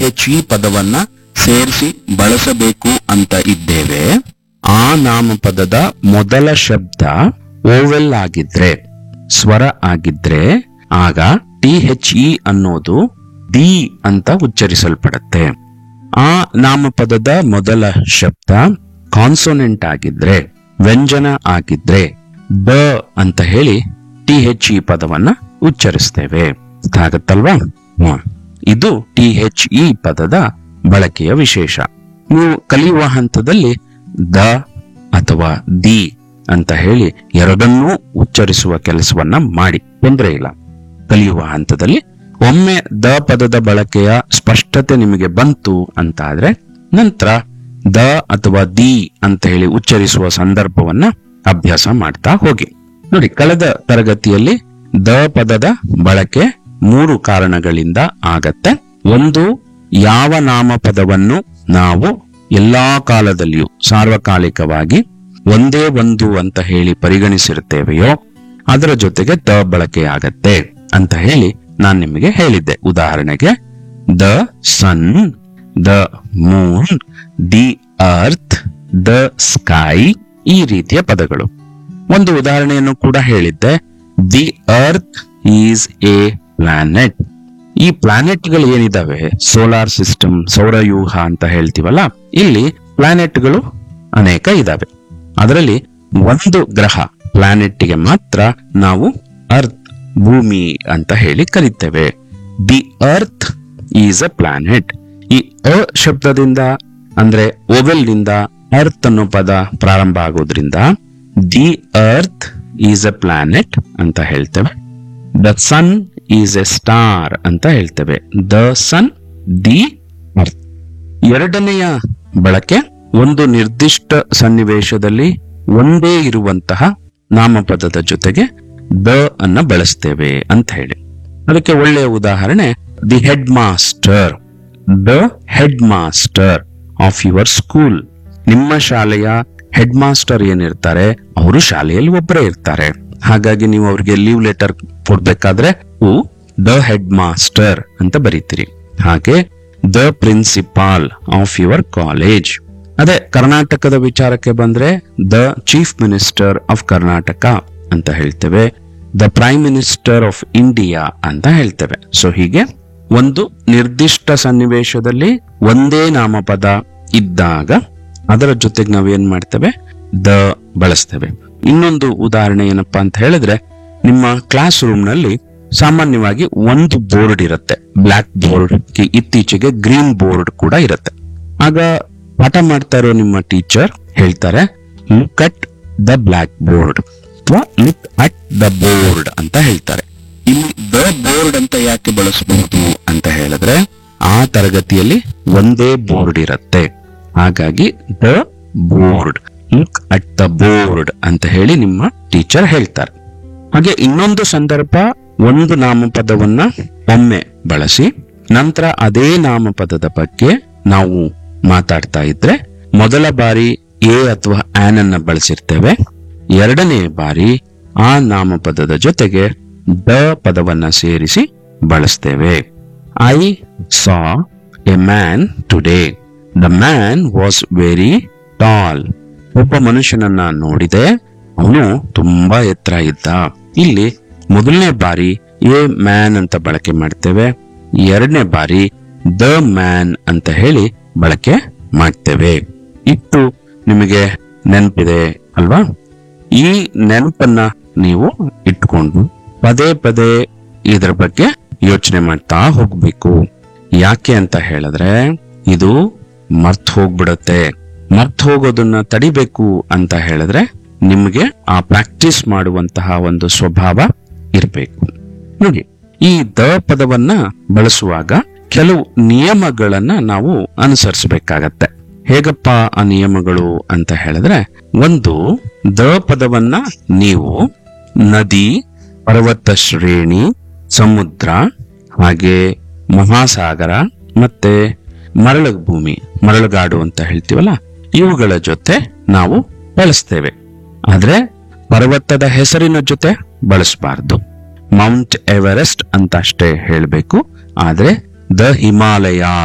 H E ಪದವನ್ನ ಸೇರಿಸಿ ಬಳಸಬೇಕು ಅಂತ ಇದ್ದೇವೆ ಆ ನಾಮಪದದ ಮೊದಲ ಶಬ್ದ ಓವೆಲ್ ಆಗಿದ್ರೆ ಸ್ವರ ಆಗಿದ್ರೆ ಆಗ ಟಿ ಎಚ್ ಇ ಅನ್ನೋದು ಡಿ ಅಂತ ಉಚ್ಚರಿಸಲ್ಪಡುತ್ತೆ ಆ ನಾಮಪದದ ಮೊದಲ ಶಬ್ದ ಕಾನ್ಸೋನೆಂಟ್ ಆಗಿದ್ರೆ ವ್ಯಂಜನ ಆಗಿದ್ರೆ ದ ಅಂತ ಹೇಳಿ ಟಿ ಎಚ್ ಇ ಪದವನ್ನ ಉಚ್ಚರಿಸ್ತೇವೆ ಅರ್ಥ ಆಗತ್ತಲ್ವಾ ಹ್ಮ್. ಇದು ಟಿ ಎಚ್ ಇ ಪದದ ಬಳಕೆಯ ವಿಶೇಷ ನೀವು ಕಲಿಯುವ ಹಂತದಲ್ಲಿ ದ ಅಥವಾ ದಿ ಅಂತ ಹೇಳಿ ಎರಡನ್ನೂ ಉಚ್ಚರಿಸುವ ಕೆಲಸವನ್ನ ಮಾಡಿ ತೊಂದರೆ ಇಲ್ಲ ಕಲಿಯುವ ಹಂತದಲ್ಲಿ ಒಮ್ಮೆ ದ ಪದದ ಬಳಕೆಯ ಸ್ಪಷ್ಟತೆ ನಿಮಗೆ ಬಂತು ಅಂತ ಆದ್ರೆ ನಂತರ ದ ಅಥವಾ ದಿ ಅಂತ ಹೇಳಿ ಉಚ್ಚರಿಸುವ ಸಂದರ್ಭವನ್ನ ಅಭ್ಯಾಸ ಮಾಡ್ತಾ ಹೋಗಿ ನೋಡಿ ಕಳೆದ ತರಗತಿಯಲ್ಲಿ ದ ಪದದ ಬಳಕೆ ಮೂರು ಕಾರಣಗಳಿಂದ ಆಗತ್ತೆ ಒಂದು ಯಾವ ನಾಮಪದವನ್ನು ನಾವು ಎಲ್ಲಾ ಕಾಲದಲ್ಲಿಯೂ ಸಾರ್ವಕಾಲಿಕವಾಗಿ ಒಂದೇ ಒಂದು ಅಂತ ಹೇಳಿ ಪರಿಗಣಿಸಿರುತ್ತೇವೆಯೋ ಅದರ ಜೊತೆಗೆ ದ ಬಳಕೆಯಾಗತ್ತೆ ಅಂತ ಹೇಳಿ ನಾನು ನಿಮಗೆ ಹೇಳಿದ್ದೆ ಉದಾಹರಣೆಗೆ the sun the moon the earth the sky ಈ ರೀತಿಯ ಪದಗಳು ಒಂದು ಉದಾಹರಣೆಯನ್ನು ಕೂಡ ಹೇಳಿದ್ದೆ the earth is a planet ಈ ಪ್ಲಾನೆಟ್ಗಳು ಏನಿದಾವೆ ಸೋಲಾರ್ ಸಿಸ್ಟಮ್ ಸೌರವ್ಯೂಹ ಅಂತ ಹೇಳ್ತೀವಲ್ಲ ಇಲ್ಲಿ ಪ್ಲಾನೆಟ್ಗಳು ಅನೇಕ ಇದಾವೆ ಅದರಲ್ಲಿ ಒಂದು ಗ್ರಹ ಪ್ಲಾನೆಟ್ಗೆ ಮಾತ್ರ ನಾವು ಅರ್ತ್ ಭೂಮಿ ಅಂತ ಹೇಳಿ ಕರೀತೇವೆ the earth is a planet ಈ ಅ ಶಬ್ದದಿಂದ ಅಂದ್ರೆ ಓವೆಲ್ ನಿಂದ ಅರ್ತ್ ಅನ್ನೋ ಪದ ಪ್ರಾರಂಭ ಆಗೋದ್ರಿಂದ the earth is a planet ಅಂತ ಹೇಳ್ತೇವೆ the sun is a star ಅಂತ ಹೇಳ್ತೇವೆ ದ ಸನ್ ದಿ ಅರ್ತ್ ಎರಡನೆಯ ಬಳಕೆ ಒಂದು ನಿರ್ದಿಷ್ಟ ಸನ್ನಿವೇಶದಲ್ಲಿ ಒಂದೇ ಇರುವಂತಹ ನಾಮಪದದ ಜೊತೆಗೆ ದ ಅನ್ನ ಬಳಸ್ತೇವೆ ಅಂತ ಹೇಳಿ ಅದಕ್ಕೆ ಒಳ್ಳೆಯ ಉದಾಹರಣೆ the headmaster the headmaster of your school ನಿಮ್ಮ ಶಾಲೆಯ ಹೆಡ್ ಮಾಸ್ಟರ್ ಏನಿರ್ತಾರೆ ಅವರು ಶಾಲೆಯಲ್ಲಿ ಒಬ್ಬರೇ ಇರ್ತಾರೆ ಹಾಗಾಗಿ ನೀವು ಅವರಿಗೆ ಲೀವ್ ಲೆಟರ್ ಕೊಡ್ಬೇಕಾದ್ರೆ ದ ಹೆಡ್ ಮಾಸ್ಟರ್ ಅಂತ ಬರೀತೀರಿ ಹಾಗೆ the principal of your college ಅದೇ ಕರ್ನಾಟಕದ ವಿಚಾರಕ್ಕೆ ಬಂದ್ರೆ the chief minister of Karnataka ಅಂತ ಹೇಳ್ತೇವೆ the prime minister of India ಅಂತ ಹೇಳ್ತೇವೆ ಸೊ ಹೀಗೆ ಒಂದು ನಿರ್ದಿಷ್ಟ ಸನ್ನಿವೇಶದಲ್ಲಿ ಒಂದೇ ನಾಮಪದ ಇದ್ದಾಗ ಅದರ ಜೊತೆಗೆ ನಾವೇನ್ ಮಾಡ್ತೇವೆ ದ ಬಳಸ್ತೇವೆ ಇನ್ನೊಂದು ಉದಾಹರಣೆ ಏನಪ್ಪಾ ಅಂತ ಹೇಳಿದ್ರೆ ನಿಮ್ಮ ಕ್ಲಾಸ್ ರೂಮ್ ನಲ್ಲಿ ಸಾಮಾನ್ಯವಾಗಿ ಒಂದು ಬೋರ್ಡ್ ಇರುತ್ತೆ ಬ್ಲಾಕ್ ಬೋರ್ಡ್ ಇತ್ತೀಚೆಗೆ ಗ್ರೀನ್ ಬೋರ್ಡ್ ಕೂಡ ಇರುತ್ತೆ ಆಗ ಪಾಠ ಮಾಡ್ತಾ ಇರೋ ನಿಮ್ಮ ಟೀಚರ್ ಹೇಳ್ತಾರೆ look at the blackboard ಅಥವಾ ಲುಕ್ ಅಟ್ ದ ಬೋರ್ಡ್ ಅಂತ ಹೇಳ್ತಾರೆ ಇಲ್ಲಿ ದ ಬೋರ್ಡ್ ಅಂತ ಯಾಕೆ ಬಳಸಬಹುದು ಅಂತ ಹೇಳಿದ್ರೆ ಆ ತರಗತಿಯಲ್ಲಿ ಒಂದೇ ಬೋರ್ಡ್ ಇರುತ್ತೆ ಹಾಗಾಗಿ the board look at the board ಅಂತ ಹೇಳಿ ನಿಮ್ಮ ಟೀಚರ್ ಹೇಳ್ತಾರೆ ಹಾಗೆ ಇನ್ನೊಂದು ಸಂದರ್ಭ ಒಂದು ನಾಮಪದವನ್ನ ಒಮ್ಮೆ ಬಳಸಿ ನಂತರ ಅದೇ ನಾಮಪದದ ಬಗ್ಗೆ ನಾವು ಮಾತಾಡ್ತಾ ಇದ್ರೆ ಮೊದಲ ಬಾರಿ ಎ ಅಥವಾ ಆನ್ ಅನ್ನ ಬಳಸಿರ್ತೇವೆ ಎರಡನೇ ಬಾರಿ ಆ ನಾಮಪದದ ಜೊತೆಗೆ ದ ಪದವನ್ನ ಸೇರಿಸಿ ಬಳಸ್ತೇವೆ I saw a man today the man was very tall ಒಬ್ಬ ಮನುಷ್ಯನನ್ನ ನೋಡಿದೆ ಅವನು ತುಂಬಾ ಎತ್ತರ ಇದ್ದ ಇಲ್ಲಿ ಮೊದಲನೇ ಬಾರಿ ಎ ಮ್ಯಾನ್ ಅಂತ ಬಳಕೆ ಮಾಡ್ತೇವೆ ಎರಡನೇ ಬಾರಿ ದ ಮ್ಯಾನ್ ಅಂತ ಹೇಳಿ ಬಳಕೆ ಮಾಡ್ತೇವೆ ಇಟ್ಟು ನಿಮಗೆ ನೆನಪಿದೆ ಅಲ್ವಾ ಈ ನೆನಪನ್ನ ನೀವು ಇಟ್ಕೊಂಡು ಪದೇ ಪದೇ ಇದರ ಬಗ್ಗೆ ಯೋಚನೆ ಮಾಡ್ತಾ ಹೋಗ್ಬೇಕು ಯಾಕೆ ಅಂತ ಹೇಳಿದ್ರೆ ಇದು ಮರ್ತ್ ಹೋಗ್ಬಿಡುತ್ತೆ ಮರ್ತ್ ಹೋಗೋದನ್ನ ತಡಿಬೇಕು ಅಂತ ಹೇಳಿದ್ರೆ ನಿಮಗೆ ಆ ಪ್ರಾಕ್ಟೀಸ್ ಮಾಡುವಂತಹ ಒಂದು ಸ್ವಭಾವ ಇರಬೇಕು ನೋಡಿ ಈ ದ ಪದವನ್ನ ಬಳಸುವಾಗ ಕೆಲವು ನಿಯಮಗಳನ್ನ ನಾವು ಅನುಸರಿಸಬೇಕಾಗತ್ತೆ ಹೇಗಪ್ಪ ಆ ನಿಯಮಗಳು ಅಂತ ಹೇಳಿದ್ರೆ ಒಂದು ದ ಪದವನ್ನ ನೀವು ನದಿ ಪರ್ವತ ಶ್ರೇಣಿ ಸಮುದ್ರ ಹಾಗೆ ಮಹಾಸಾಗರ ಮತ್ತೆ ಮರಳು ಭೂಮಿ ಮರಳುಗಾಡು ಅಂತ ಹೇಳ್ತೀವಲ್ಲ ಇವುಗಳ ಜೊತೆ ನಾವು ಬಳಸ್ತೇವೆ ಆದ್ರೆ ಪರ್ವತದ ಹೆಸರಿನ ಜೊತೆ ಬಳಸಬಾರ್ದು ಮೌಂಟ್ ಎವರೆಸ್ಟ್ ಅಂತ ಅಷ್ಟೇ ಹೇಳಬೇಕು ಆದ್ರೆ ದ ಹಿಮಾಲಯ